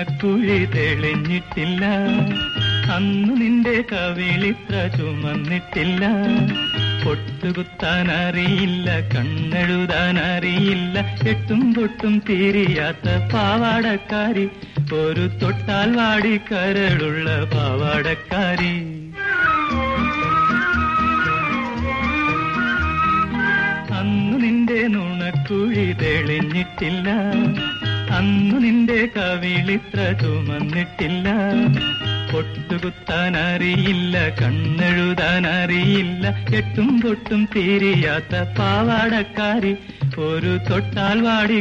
നുണക്കുഴി തെളിഞ്ഞിട്ടില്ല അന്നു നിന്റെ കവിളിത്ര ചുമന്നിട്ടില്ല പൊട്ടുകുത്താൻ അറിയില്ല കണ്ണെഴുതാൻ അറിയില്ല എട്ടും പൊട്ടും തീരിയാത്ത പാവാടക്കാരി ഒരു തൊട്ടാൽ വാടി കരളുള്ള പാവാടക്കാരി അന്നു നിന്റെ നുണക്കുഴി തെളിഞ്ഞിട്ടില്ല അന്നു നിന്റെ കവിളിത്ര ചുമന്നിട്ടില്ല പൊട്ടുകുത്താൻ അറിയില്ല കണ്ണെഴുതാൻ അറിയില്ല എട്ടും പൊട്ടും തീരിയാത്ത പാവാടക്കാരി ഒരു തൊട്ടാൽ വാടി